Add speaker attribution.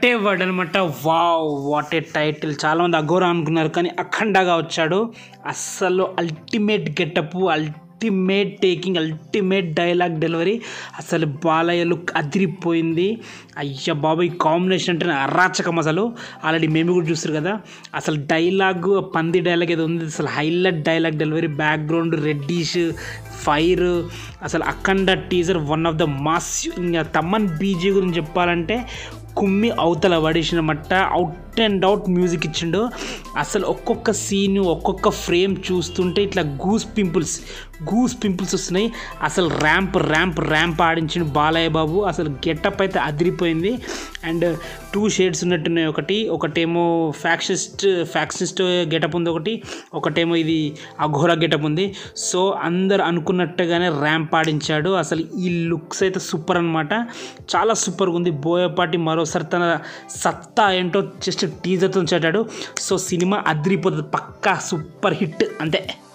Speaker 1: what a word అనమాట wow what a title చాలామంది అఘోరా అనుకున్నారు కానీ అఖండగా వచ్చాడు అస్సలు ultimate getup ultimate taking ultimate dialogue delivery అసలు బాలయ్య లుక్ అదిరిపోయింది అయ్యా బాబు ఈ కాంబినేషన్ అంటే అరాచకం అసలు ఆల్రెడీ మేము కూడా చూస్తారు కదా అసలు డైలాగ్ పంది డైలాగ్ ఏదో ఉంది అసలు highlight dialogue delivery background reddish fire అసలు Akhanda teaser one of the mass ఇంకా తమ్మన్ బీజీ గురించి చెప్పాలంటే కుమ్మి అవతల పడేసిన మట్ట అవుట్ అండ్ అవుట్ మ్యూజిక్ ఇచ్చిండు అసలు ఒక్కొక్క సీన్ ఒక్కొక్క ఫ్రేమ్ చూస్తుంటే ఇట్లా గూస్ పింపుల్స్ గూస్ పింపుల్స్ వస్తున్నాయి అసలు ర్యాంప్ ర్యాంప్ ర్యాంప్ ఆడించిండు బాలయ్య బాబు అసలు గెటప్ అయితే అదిరిపోయింది అండ్ టూ షేడ్స్ ఉన్నట్టున్నాయి ఒకటి ఒకటేమో ఫ్యాక్షనిస్ట్ ఫ్యాక్షనిస్ట్ గెటప్ ఉంది ఒకటి ఒకటేమో ఇది అఘోరా గెటప్ ఉంది సో అందరు అనుకున్నట్టుగానే ర్యాంప్ ఆడించాడు అసలు ఈ లుక్స్ అయితే సూపర్ అనమాట చాలా సూపర్గా ఉంది బోయపాటి మరోసారి తన సత్తా ఏంటో జస్ట్ టీజర్తో చాటాడు సో సినిమా అదిరిపోతుంది పక్కా సూపర్ హిట్ అంతే